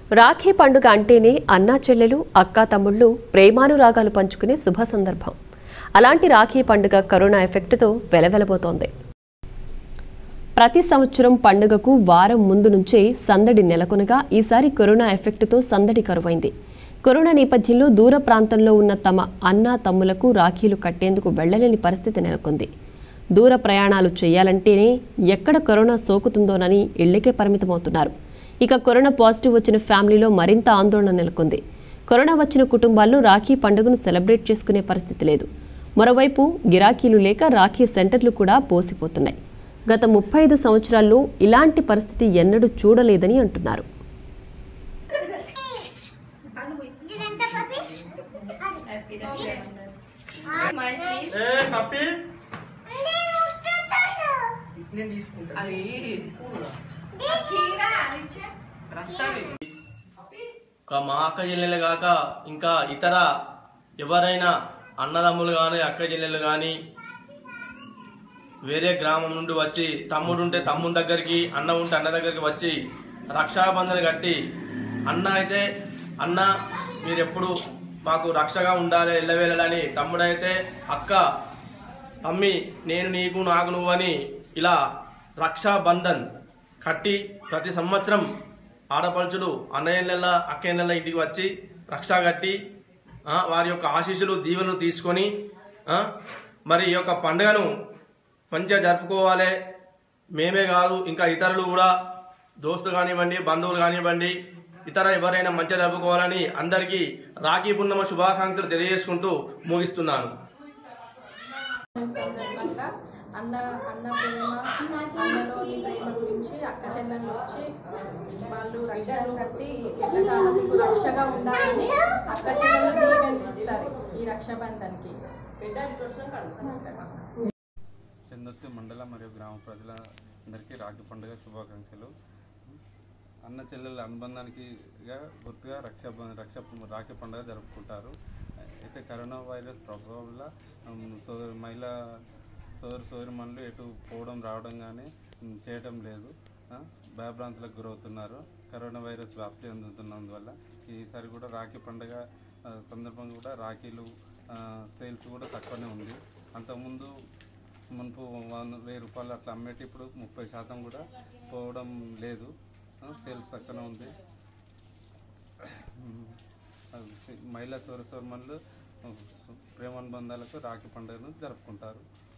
రాఖీ పండుగ అంటేనే అన్నా చెల్లెలు అక్కా తమ్ముళ్ళు ప్రేమానురాగాలు పంచుకునే శుభ సందర్భం అలాంటి రాఖీ పండుగ కరోనా ఎఫెక్ట్తో వెలవెలబోతోంది ప్రతి సంవత్సరం పండుగకు వారం ముందు నుంచే సందడి నెలకొనగా ఈసారి కరోనా ఎఫెక్ట్తో సందడి కరువైంది కరోనా నేపథ్యంలో దూర ప్రాంతంలో ఉన్న తమ అన్నా తమ్ములకు రాఖీలు కట్టేందుకు వెళ్లలేని పరిస్థితి నెలకొంది దూర ప్రయాణాలు చేయాలంటేనే ఎక్కడ కరోనా సోకుతుందోనని ఇళ్లకే పరిమితమవుతున్నారు ఇక కరోనా పాజిటివ్ వచ్చిన ఫ్యామిలీలో మరింత ఆందోళన నెలకొంది కరోనా వచ్చిన కుటుంబాల్లో రాఖీ పండుగను సెలబ్రేట్ చేసుకునే పరిస్థితి లేదు మరోవైపు గిరాకీలు లేక రాఖీ సెంటర్లు కూడా పోసిపోతున్నాయి గత ముప్పై ఐదు సంవత్సరాల్లో ఇలాంటి పరిస్థితి ఎన్నడూ చూడలేదని అంటున్నారు ఇదంతా పప్పి ఏ పప్పి నేను వస్తున్నాను నేను తీసుకుంటా అది ఒక మా అక్క చెల్లెలు కాక ఇంకా ఇతర ఎవరైనా అన్నదమ్ములు కానీ అక్క చెల్లెలు కానీ వేరే గ్రామం నుండి వచ్చి తమ్ముడు ఉంటే తమ్ముని దగ్గరికి అన్న ఉంటే అన్న దగ్గరికి వచ్చి రక్షాబంధన కట్టి అన్న అయితే అన్న మీరు ఎప్పుడు మాకు రక్షగా ఉండాలి ఎల్లవేళలని తమ్ముడైతే అక్క తమ్మి నేను నీకు నాకు నువ్వని ఇలా రక్షాబంధన్ కట్టి ప్రతి సంవత్సరం ఆడపడుచులు అన్నయ్యల అక్కయ్యల ఇంటికి వచ్చి రక్షా కట్టి ఆ, వారి యొక్క ఆశీస్సులు దీవెనలు తీసుకొని ఆ, మరి ఈ యొక్క పండుగను మంచిగా జరుపుకోవాలి మేమే కాదు ఇంకా ఇతరులు కూడా దోస్తులు కానివ్వండి బంధువులు కానివ్వండి ఇతర ఎవరైనా మంచిగా జరుపుకోవాలని అందరికీ రాఖీ పున్నమ శుభాకాంక్షలు తెలియజేసుకుంటూ ముగిస్తున్నాను సందర్భంగా అన్న అన్న ప్రేమ అన్నలోని ప్రేమ గురించి అక్క చెల్లెలు వచ్చి వాళ్ళు రక్షణ కట్టి ఎంతకాలం మీకు రక్షగా ఉండాలని అక్క చెల్లెలు దీవెనిస్తారు ఈ రక్షాబంధన్కి చందర్తి మండల మరియు గ్రామ ప్రజలందరికీ రాఖీ పండుగ శుభాకాంక్షలు అన్న చెల్లెల అనుబంధానికి గా గుర్తుగా రక్ష రక్ష రాఖీ పండుగ జరుపుకుంటారు అయితే కరోనా వైరస్ ప్రభావం వల్ల ఉమ్, సోదరు మహిళా సోదరు సోదరిమణులు ఎటు పోవడం రావడం కానీ ఉమ్, చేయడం లేదు ఆ, భయభ్రాంతులకు గురవుతున్నారు కరోనా వైరస్ వ్యాప్తి అందుతున్నందువల్ల ఈసారి కూడా రాఖీ పండుగ ఆ, సందర్భంగా కూడా రాఖీలు ఆ, సేల్స్ కూడా తక్కువనే ఉంది అంతకుముందు మునుపు వంద వెయ్యి రూపాయలు అట్లా అమ్మేటి ఇప్పుడు ముప్పై శాతం కూడా పోవడం లేదు ఆ, సేల్స్ తక్కువనే ఉంది ఉమ్, అది సి- మహిళా సౌర సౌరమణులు ప్రేమానుబంధాలకు రాఖీ పండుగను జరుపుకుంటారు